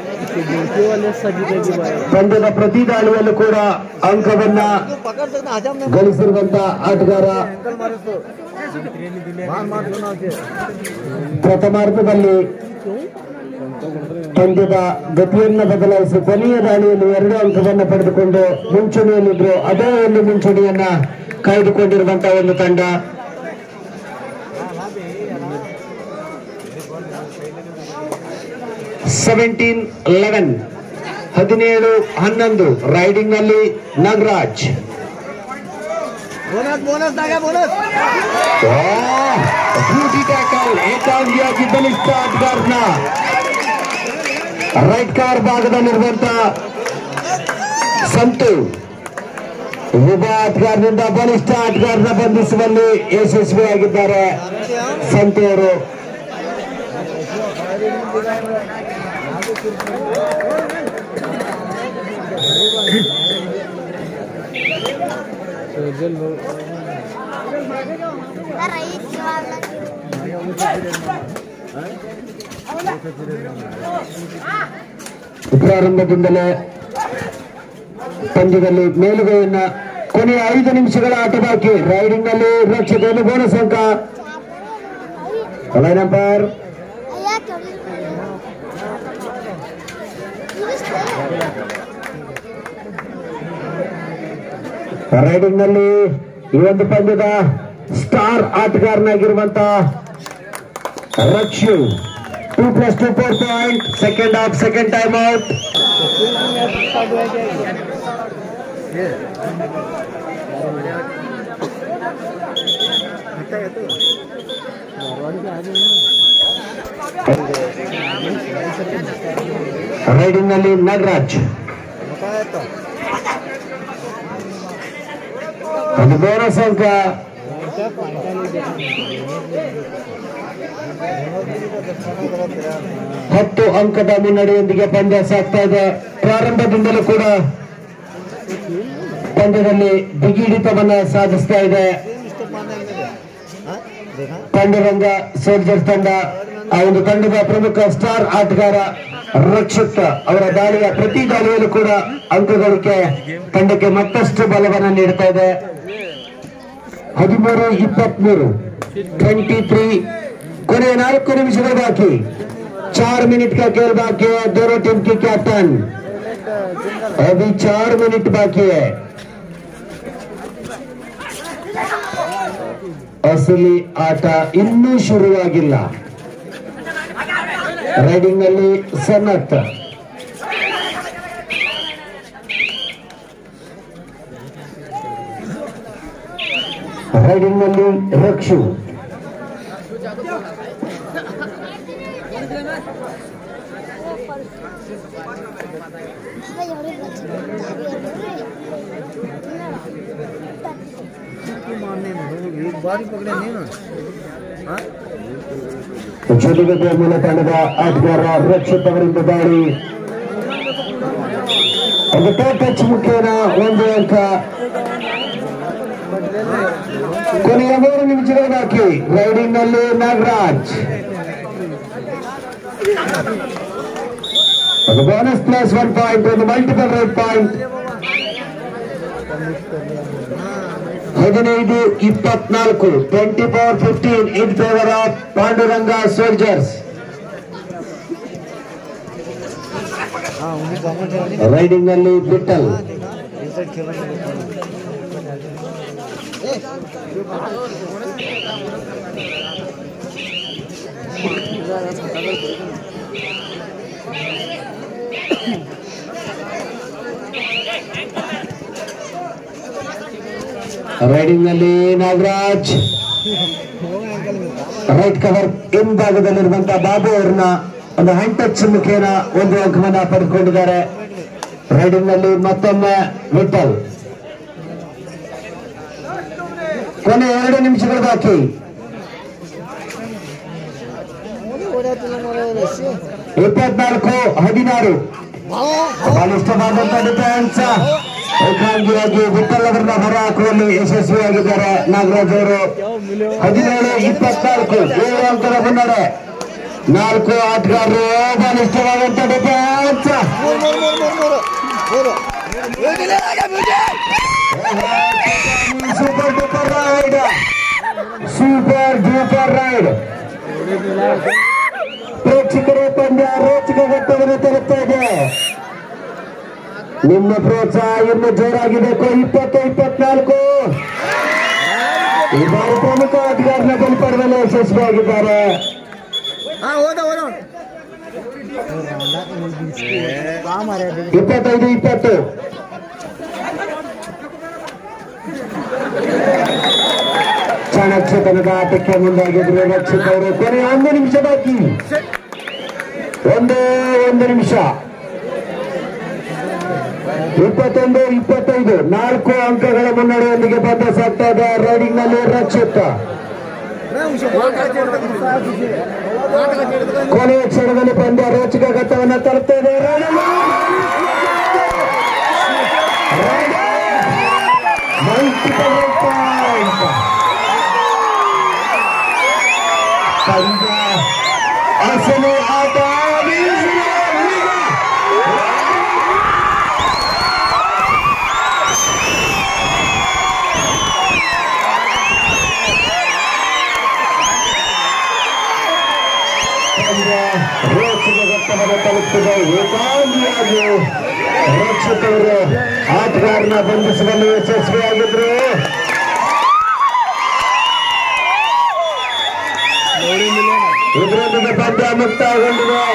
ಪಂದ್ಯದ ಪ್ರತಿ ದಾಳಿಯಲ್ಲೂ ಕೂಡ ಅಂಕವನ್ನ ಗಳಿಸಿರುವಂತ ಆಟಗಾರ ಪ್ರಥಮಾರ್ಧದಲ್ಲಿ ಪಂದ್ಯದ ಗತಿಯನ್ನ ಬದಲಾಯಿಸಿ ಕೊನೆಯ ದಾಳಿಯಲ್ಲಿ ಎರಡು ಅಂಕವನ್ನು ಪಡೆದುಕೊಂಡು ಮುಂಚೂಣಿಯಲ್ಲಿದ್ರು ಅದೇ ಒಂದು ಮುಂಚೂಣಿಯನ್ನ ಕಾಯ್ದುಕೊಂಡಿರುವಂತಹ ಒಂದು ತಂಡ ಸೆವೆಂಟೀನ್ ಲೆವೆನ್ ಹದಿನೇಳು ಹನ್ನೊಂದು ರೈಡಿಂಗ್ ನಲ್ಲಿ ನಾಗರಾಜ್ ಬೋನಸ್ ಬೋನಸ್ ದಾಗ ಬೋನಸ್ ಬ್ಯೂಟಿ ಟ್ಯಾಕಲ್ ಏಕಾಂಗಿಯಾಗಿ ಬಲಿಷ್ಠ ಆಟಗಾರನ ರೈಟ್ ಕಾರ್ ಭಾಗದಲ್ಲಿರುವಂತ ಸಂತು ಯುವ ಆಟಗಾರನಿಂದ ಬಲಿಷ್ಠ ಆಟಗಾರನ ಬಂಧಿಸುವಲ್ಲಿ ಯಶಸ್ವಿಯಾಗಿದ್ದಾರೆ ಸಂತು ಅವರು ಪ್ರಾರಂಭದಿಂದಲೇ ಪಂದ್ಯದಲ್ಲಿ ಮೇಲುಗೈಯನ್ನ ಕೊನೆಯ ಐದು ನಿಮಿಷಗಳ ಆಟ ಬಾಕಿ ರೈಡಿಂಗ್ ನಲ್ಲಿ ರಕ್ಷಕನು ಬೋನಸ್ ಅಂಕ ಲೈನ್ ನಂಬರ್ ರೈಡಿಂಗ್ ನಲ್ಲಿ ಈ ಒಂದು ಪಂದ್ಯದ ಸ್ಟಾರ್ ಆಟಗಾರನಾಗಿರುವಂತ Rakshu two plus two four point second half second time out raiding ನಲ್ಲಿ ನಾಗರಾಜ್ ಅದು ಬೋನಸ್ ಅಂಕ ಹತ್ತು ಅಂಕದ ಮುನ್ನಡೆಯೊಂದಿಗೆ ಪಂದ್ಯ ಸಾಗ್ತಾ ಇದೆ ಪ್ರಾರಂಭದಿಂದಲೂ ಕೂಡ ಪಂದ್ಯದಲ್ಲಿ ಬಿಗಿಡಿತವನ್ನ ಸಾಧಿಸ್ತಾ ಇದೆ ಪಾಂಡುರಂಗ ಸೋಲ್ಜರ್ಸ್ ತಂಡ ಆ ಒಂದು ತಂಡದ ಪ್ರಮುಖ ಸ್ಟಾರ್ ಆಟಗಾರ ರಕ್ಷಕ ಅವರ ದಾಳಿಯ ಪ್ರತಿ ದಾಳಿಯಲ್ಲೂ ಕೂಡ ಅಂಕಗಳಿಕೆ ತಂಡಕ್ಕೆ ಮತ್ತಷ್ಟು ಬಲವನ್ನ ನೀಡ್ತಾ ಇದೆ ಹದಿಮೂರು ಇಪ್ಪತ್ಮೂರು ಟ್ವೆಂಟಿ ತ್ರೀ ಕೊನೆಯ ನಾಲ್ಕು ನಿಮಿಷಗಳು ಬಾಕಿ चार मिनट का खेल बाकी है दोनों टीम के कैप्टन अभी चार मिनट बाकी है ಅಸಲಿ ಆಟ ಇನ್ನೂ ಶುರುವಾಗಿಲ್ಲ ರೈಡಿಂಗ್ ನಲ್ಲಿ ಸನ್ನತ್ ರೈಡಿಂಗ್ ನಲ್ಲಿ ರಕ್ಷು एक बार ही पकड़े नहीं ना हाँ? ಜೊತೆಗೆ ಮೂಲ ತಂಡದ ಆಟಗಾರ ರಕ್ಷಿತ್ ಅವರಿಂದ ದಾಳಿ ಒಂದು ಟಚ್ ಮುಖೇನ ಒಂದು ಅಂಕ ಕೊನೆಯ ಮೂರು ನಿಮಿಷಗಳು ಬಾಕಿ ರೈಡಿಂಗ್ ನಲ್ಲಿ ನಾಗರಾಜ್ ಒಂದು ಬೋನಸ್ ಪ್ಲಸ್ ಒನ್ ಪಾಯಿಂಟ್ ಒಂದು ಮಲ್ಟಿಪಲ್ ರೈಟ್ ಪಾಯಿಂಟ್ ಹದಿನೈದು ಇಪ್ಪತ್ನಾಲ್ಕು twenty four fifteen in favour of Panduranga soldiers हाँ उन्हीं गवर्नमेंट है उन्हीं ರೈಡಿಂಗ್ ನಲ್ಲಿ ಬಿಟ್ಟಲ್ इनसाइड खेलना ರೈಡಿಂಗ್ ನಲ್ಲಿ ನಾಗರಾಜ್ ರೈಟ್ ಕವರ್ ಹಿಂಭಾಗದಲ್ಲಿರುವಂತಹ ಬಾಬು ಅವ್ರನ್ನ ಒಂದು ಹ್ಯಾಂಡ್ ಟಚ್ ಮುಖೇನ ಒಂದು ಅಂಕವನ್ನ ಪಡೆದುಕೊಂಡಿದ್ದಾರೆ ರೈಡಿಂಗ್ ನಲ್ಲಿ ಮತ್ತೊಮ್ಮೆ ವಿಠಲ್ ಕೊನೆ ಎರಡು ನಿಮಿಷಗಳು ಬಾಕಿ ಇಪ್ಪತ್ನಾಲ್ಕು ಹದಿನಾರು ಬಹಳ ಇಷ್ಟವಾದಂತ ಡಿಫೆನ್ಸ್ ಏಕಾಂಗಿಯಾಗಿ ವಿಠಲ್ ಅವರನ್ನ ಹೊರ ಹಾಕುವಲ್ಲಿ ಯಶಸ್ವಿಯಾಗಿದ್ದಾರೆ ನಾಗರಾಜ್ ಅವರು ಹದಿನೇಳು ಇಪ್ಪತ್ನಾಲ್ಕು ಏಳು ಅಂಕದ ಮುನ್ನಡೆ ನಾಲ್ಕು ಆಟಗಾರರು ಬಹಳ ಇಷ್ಟವಾದಂತ ಡಿಫೆನ್ಸ್ ಮೂರು ಮೂರು super duper raid super duper raid ಪ್ರೇಕ್ಷಕರೇ ಪಂದ್ಯ ರೋಚಕ ಘಟ್ಟವನ್ನು ತಲುಪ್ತಾ ಇದೆ ನಿಮ್ಮ ಪ್ರೋತ್ಸಾಹ ಇನ್ನು ಜೋರಾಗಿಬೇಕು ಇಪ್ಪತ್ತು ಇಪ್ಪತ್ನಾಲ್ಕು ಈ ಬಾರಿ ಪ್ರಮುಖ ಆಟಗಾರನ ಬಲಿಪಡದಲ್ಲಿ ಯಶಸ್ವಿಯಾಗಿದ್ದಾರೆ ಹಾ ಹೋದ ಹೋದ ಕಾಮರೆ ಇಪ್ಪತ್ತೈದು ಇಪ್ಪತ್ತು ಚಾಣಕ್ಷತನದ ಆಟಕ್ಕೆ ಮುಂದಾಗಿದ್ರು ರಕ್ಷಕರು ಕೊನೆ ಒಂದು ನಿಮಿಷ ಬಾಕಿ ಒಂದೇ ಒಂದು ನಿಮಿಷ ಇಪ್ಪತ್ತೊಂದು ಇಪ್ಪತ್ತೈದು ನಾಲ್ಕು ಅಂಕಗಳ ಮುನ್ನಡೆಯೊಂದಿಗೆ ಬಂದ ಸಾಗ್ತಾ ಇದೆ ರೈಡಿಂಗ್ ನಲ್ಲಿ ರಕ್ಷಕ ಕೊನೆಯ ಕ್ಷಣದಲ್ಲಿ ಪಂದ್ಯ ರೋಚಕ ಘಟ್ಟವನ್ನು ತಲುಪ್ತಾ ಇದೆ ರೈಡಿಂಗ್ ಮಲ್ಟಿಪಲ್ ಪಾಯಿಂಟ್ ಪಂದ್ಯ ಅಸಲು ಆಟ ಬೀಸುವ ಈಗ. ಪಂದ್ಯ ರೋಚಕ ಘಟ್ಟವನ್ನು ತಲುಪ್ತಿದೆ ಏಕಾಂಗಿಯಾಗಿ ರಕ್ಷಕರು ಆಟಗಾರನ ಬಂಧಿಸುವಲ್ಲಿ ಯಶಸ್ವಿಯಾಗಿದ್ರು ಇದರೊಂದಿಗೆ ಪಂದ್ಯ ಮುಕ್ತಾಯಗೊಂಡಿದೆ